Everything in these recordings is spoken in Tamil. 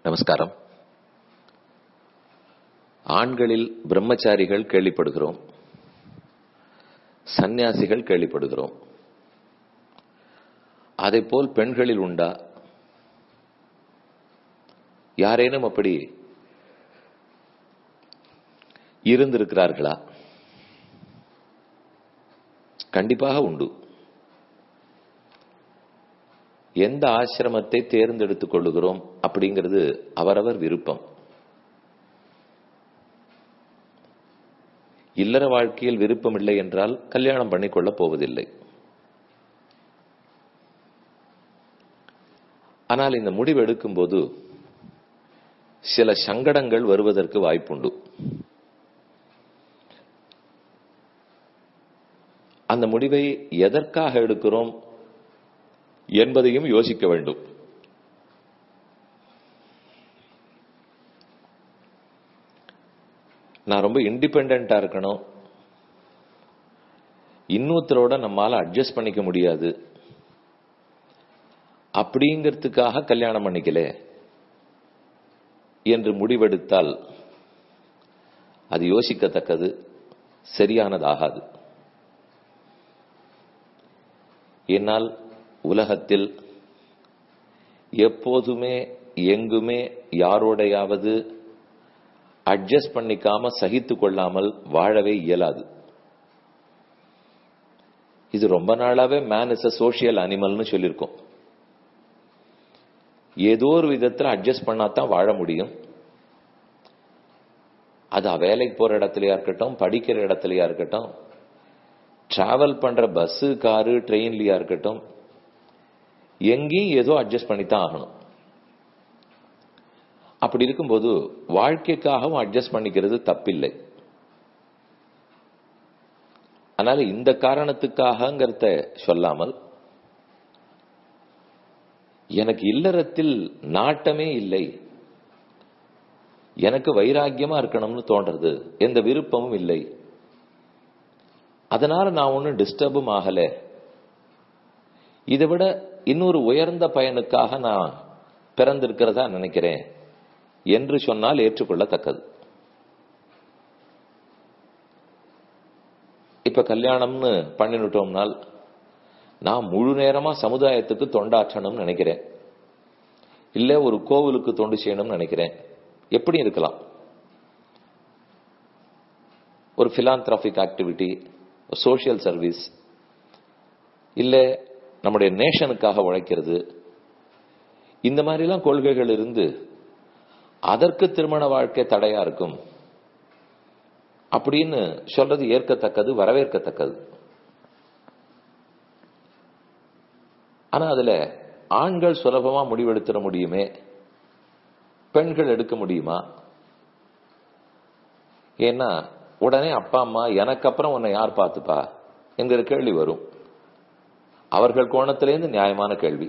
நமஸ்காரம் ஆண்களில் பிரம்மச்சாரிகள் கேள்விப்படுகிறோம் சந்நியாசிகள் கேள்விப்படுகிறோம் போல் பெண்களில் உண்டா யாரேனும் அப்படி இருந்திருக்கிறார்களா கண்டிப்பாக உண்டு எந்த ஆசிரமத்தை தேர்ந்தெடுத்துக் கொள்ளுகிறோம் அப்படிங்கிறது அவரவர் விருப்பம் இல்லற வாழ்க்கையில் விருப்பம் இல்லை என்றால் கல்யாணம் பண்ணிக்கொள்ளப் போவதில்லை ஆனால் இந்த முடிவு எடுக்கும் போது சில சங்கடங்கள் வருவதற்கு வாய்ப்புண்டு அந்த முடிவை எதற்காக எடுக்கிறோம் என்பதையும் யோசிக்க வேண்டும் நான் ரொம்ப இண்டிபெண்டா இருக்கணும் இன்னொருத்தரோட நம்மால அட்ஜஸ்ட் பண்ணிக்க முடியாது அப்படிங்கிறதுக்காக கல்யாணம் பண்ணிக்கல என்று முடிவெடுத்தால் அது யோசிக்கத்தக்கது சரியானதாகாது என்னால் உலகத்தில் எப்போதுமே எங்குமே யாரோடையாவது அட்ஜஸ்ட் பண்ணிக்காம சகித்து கொள்ளாமல் வாழவே இயலாது இது ரொம்ப நாளாவே மேன் இஸ் அ சோசியல் அனிமல்னு சொல்லியிருக்கோம் ஏதோ ஒரு விதத்தில் அட்ஜஸ்ட் பண்ணாதான் வாழ முடியும் அது வேலைக்கு போற இடத்துலயா இருக்கட்டும் படிக்கிற இடத்துலயா இருக்கட்டும் டிராவல் பண்ற பஸ் காரு ட்ரெயின்லயா இருக்கட்டும் எங்கேயும் ஏதோ அட்ஜஸ்ட் பண்ணித்தான் ஆகணும் அப்படி இருக்கும்போது வாழ்க்கைக்காகவும் அட்ஜஸ்ட் பண்ணிக்கிறது தப்பில்லை அதனால இந்த காரணத்துக்காகங்கிறத சொல்லாமல் எனக்கு இல்லறத்தில் நாட்டமே இல்லை எனக்கு வைராக்கியமா இருக்கணும்னு தோன்றது எந்த விருப்பமும் இல்லை அதனால நான் ஒன்னும் டிஸ்டர்பும் ஆகல இதை விட இன்னொரு உயர்ந்த பயனுக்காக நான் பிறந்திருக்கிறதா நினைக்கிறேன் என்று சொன்னால் ஏற்றுக்கொள்ளத்தக்கது இப்ப கல்யாணம்னு பண்ணிவிட்டோம்னால் நான் முழு நேரமா சமுதாயத்துக்கு தொண்டாற்றணும்னு நினைக்கிறேன் இல்ல ஒரு கோவிலுக்கு தொண்டு செய்யணும்னு நினைக்கிறேன் எப்படி இருக்கலாம் ஒரு பிலாந்திராபிக் ஆக்டிவிட்டி சோசியல் சர்வீஸ் இல்ல நம்முடைய நேஷனுக்காக உழைக்கிறது இந்த மாதிரிலாம் கொள்கைகள் இருந்து அதற்கு திருமண வாழ்க்கை தடையா இருக்கும் அப்படின்னு சொல்றது ஏற்கத்தக்கது வரவேற்கத்தக்கது ஆனா அதுல ஆண்கள் சுலபமா முடிவெடுத்துட முடியுமே பெண்கள் எடுக்க முடியுமா ஏன்னா உடனே அப்பா அம்மா எனக்கு அப்புறம் உன்னை யார் பார்த்துப்பா என்கிற கேள்வி வரும் அவர்கள் கோணத்திலேருந்து நியாயமான கேள்வி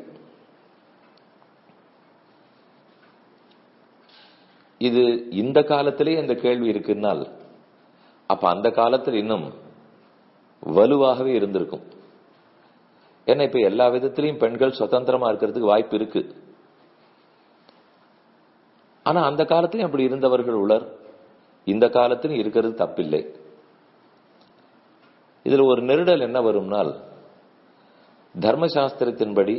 இது இந்த காலத்திலே இந்த கேள்வி இருக்குன்னால் அப்ப அந்த காலத்தில் இன்னும் வலுவாகவே இருந்திருக்கும் ஏன்னா இப்ப எல்லா விதத்திலையும் பெண்கள் சுதந்திரமா இருக்கிறதுக்கு வாய்ப்பு இருக்கு ஆனா அந்த காலத்திலும் அப்படி இருந்தவர்கள் உலர் இந்த காலத்திலும் இருக்கிறது தப்பில்லை இதுல ஒரு நெருடல் என்ன வரும்னால் தர்மசாஸ்திரத்தின்படி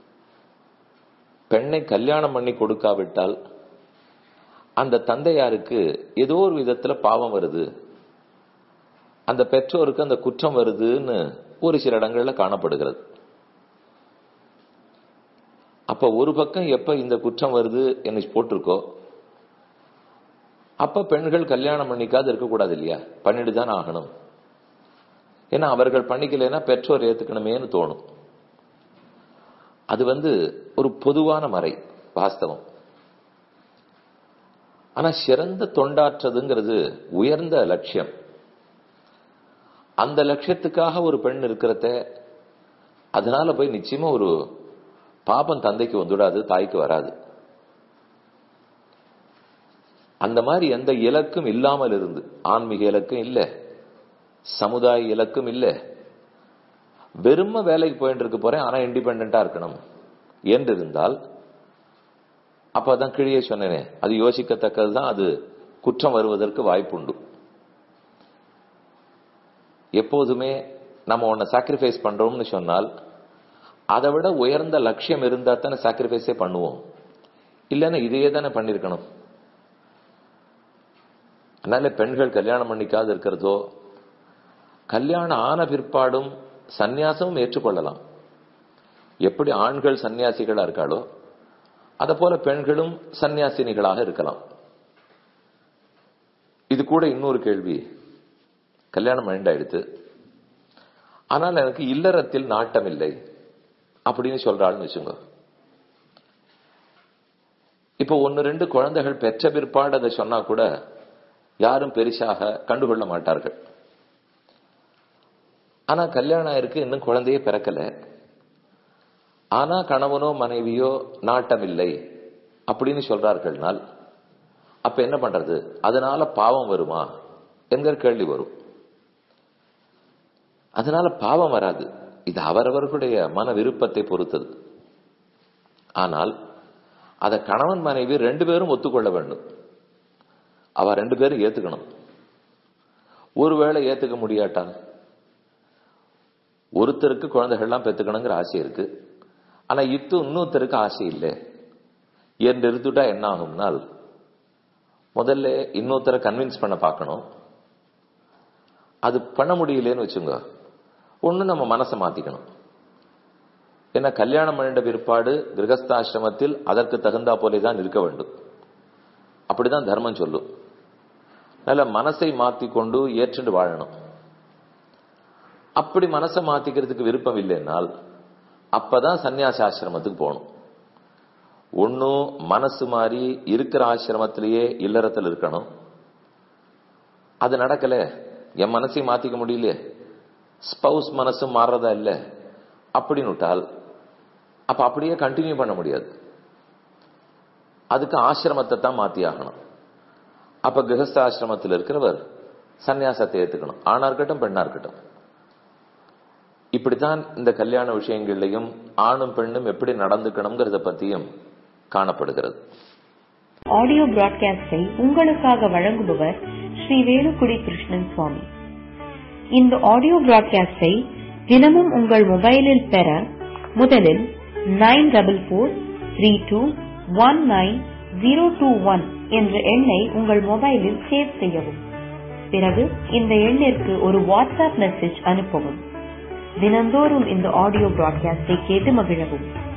பெண்ணை கல்யாணம் பண்ணி கொடுக்காவிட்டால் அந்த தந்தையாருக்கு ஏதோ ஒரு விதத்துல பாவம் வருது அந்த பெற்றோருக்கு அந்த குற்றம் வருதுன்னு ஒரு சில இடங்கள்ல காணப்படுகிறது அப்ப ஒரு பக்கம் எப்ப இந்த குற்றம் வருது என்ன போட்டிருக்கோ அப்ப பெண்கள் கல்யாணம் பண்ணிக்காது இருக்கக்கூடாது இல்லையா பண்ணிட்டு தான் ஆகணும் ஏன்னா அவர்கள் பண்ணிக்கலைன்னா பெற்றோர் ஏத்துக்கணுமேனு தோணும் அது வந்து ஒரு பொதுவான மறை வாஸ்தவம் ஆனா சிறந்த தொண்டாற்றுறதுங்கிறது உயர்ந்த லட்சியம் அந்த லட்சியத்துக்காக ஒரு பெண் இருக்கிறத அதனால போய் நிச்சயமா ஒரு பாப்பம் தந்தைக்கு வந்துடாது தாய்க்கு வராது அந்த மாதிரி எந்த இலக்கும் இல்லாமல் இருந்து ஆன்மீக இலக்கும் இல்ல சமுதாய இலக்கும் இல்ல வெறும வேலைக்கு போயிட்டு இருக்க போறேன் ஆனா இண்டிபெண்டா இருக்கணும் என்று இருந்தால் அப்பதான் கிழியே சொன்னேனே அது யோசிக்கத்தக்கது தான் அது குற்றம் வருவதற்கு வாய்ப்புண்டு எப்போதுமே நம்ம ஒன்ன சாக்ரிஃபைஸ் பண்றோம்னு சொன்னால் அதை விட உயர்ந்த லட்சியம் இருந்தா தானே சாக்ரிஃபைஸே பண்ணுவோம் இல்லைன்னா இதையே தானே பண்ணிருக்கணும் அதனால பெண்கள் கல்யாணம் பண்ணிக்காது இருக்கிறதோ கல்யாணம் ஆன பிற்பாடும் சந்நியாசமும் ஏற்றுக்கொள்ளலாம் எப்படி ஆண்கள் சன்னியாசிகளா இருக்காளோ அத போல பெண்களும் சன்னியாசினிகளாக இருக்கலாம் இது கூட இன்னொரு கேள்வி கல்யாணம் பண்ணிண்டாயிடுத்து ஆனால் எனக்கு இல்லறத்தில் நாட்டம் இல்லை அப்படின்னு சொல்றாள்னு வச்சுங்க இப்போ ஒன்னு ரெண்டு குழந்தைகள் பெற்ற பிற்பாடு அதை சொன்னா கூட யாரும் பெரிசாக கண்டுகொள்ள மாட்டார்கள் ஆனா கல்யாணம் ஆயிருக்கு இன்னும் குழந்தையே பிறக்கல ஆனா கணவனோ மனைவியோ நாட்டம் இல்லை அப்படின்னு சொல்றார்கள்னால் அப்ப என்ன பண்றது அதனால பாவம் வருமா என்கிற கேள்வி வரும் அதனால பாவம் வராது இது அவரவர்களுடைய மன விருப்பத்தை பொறுத்தது ஆனால் அதை கணவன் மனைவி ரெண்டு பேரும் ஒத்துக்கொள்ள வேண்டும் அவ ரெண்டு பேரும் ஏத்துக்கணும் ஒருவேளை ஏத்துக்க முடியாட்டால் ஒருத்தருக்கு குழந்தைகள்லாம் பெத்துக்கணுங்கிற ஆசை இருக்கு ஆனா இத்து இன்னொருத்தருக்கு ஆசை இல்லை என்று இருந்துட்டா என்ன ஆகும்னால் முதல்ல இன்னொருத்தரை கன்வின்ஸ் பண்ண பார்க்கணும் அது பண்ண முடியலன்னு வச்சுங்க ஒண்ணு நம்ம மனசை மாத்திக்கணும் ஏன்னா கல்யாணம் பண்ணிட்ட பிற்பாடு கிரகஸ்தாசிரமத்தில் அதற்கு தகுந்தா போலே தான் இருக்க வேண்டும் அப்படிதான் தர்மம் சொல்லும் நல்ல மனசை மாத்திக்கொண்டு ஏற்றுண்டு வாழணும் அப்படி மனசை மாத்திக்கிறதுக்கு விருப்பம் இல்லைன்னால் அப்பதான் சன்னியாச ஆசிரமத்துக்கு போகணும் ஒன்னும் மனசு மாறி இருக்கிற ஆசிரமத்திலேயே இல்லறத்தில் இருக்கணும் அது நடக்கல என் மனசை மாத்திக்க முடியலையே ஸ்பவுஸ் மனசு மாறுறதா இல்ல அப்படின்னு விட்டால் அப்ப அப்படியே கண்டினியூ பண்ண முடியாது அதுக்கு ஆசிரமத்தை தான் மாத்தி ஆகணும் அப்ப கிரகஸ்த ஆசிரமத்தில் இருக்கிறவர் சன்னியாசத்தை ஏத்துக்கணும் ஆணா இருக்கட்டும் பெண்ணா இருக்கட்டும் இப்படித்தான் இந்த கல்யாண விஷயங்கள்லையும் ஆணும் பெண்ணும் எப்படி நடந்துக்கணுங்கிறத பத்தியும் காணப்படுகிறது ஆடியோ பிராட்காஸ்டை உங்களுக்காக வழங்குபவர் ஸ்ரீ வேலுக்குடி கிருஷ்ணன் சுவாமி இந்த ஆடியோ பிராட்காஸ்டை தினமும் உங்கள் மொபைலில் பெற முதலில் nine double four three two one nine zero two one என்ற எண்ணை உங்கள் மொபைலில் சேவ் செய்யவும் பிறகு இந்த எண்ணிற்கு ஒரு வாட்ஸ்அப் மெசேஜ் அனுப்பவும் தினந்தோறும் இந்த ஆடியோ பிராட்காஸ்டை கேட்டு மகிழவும்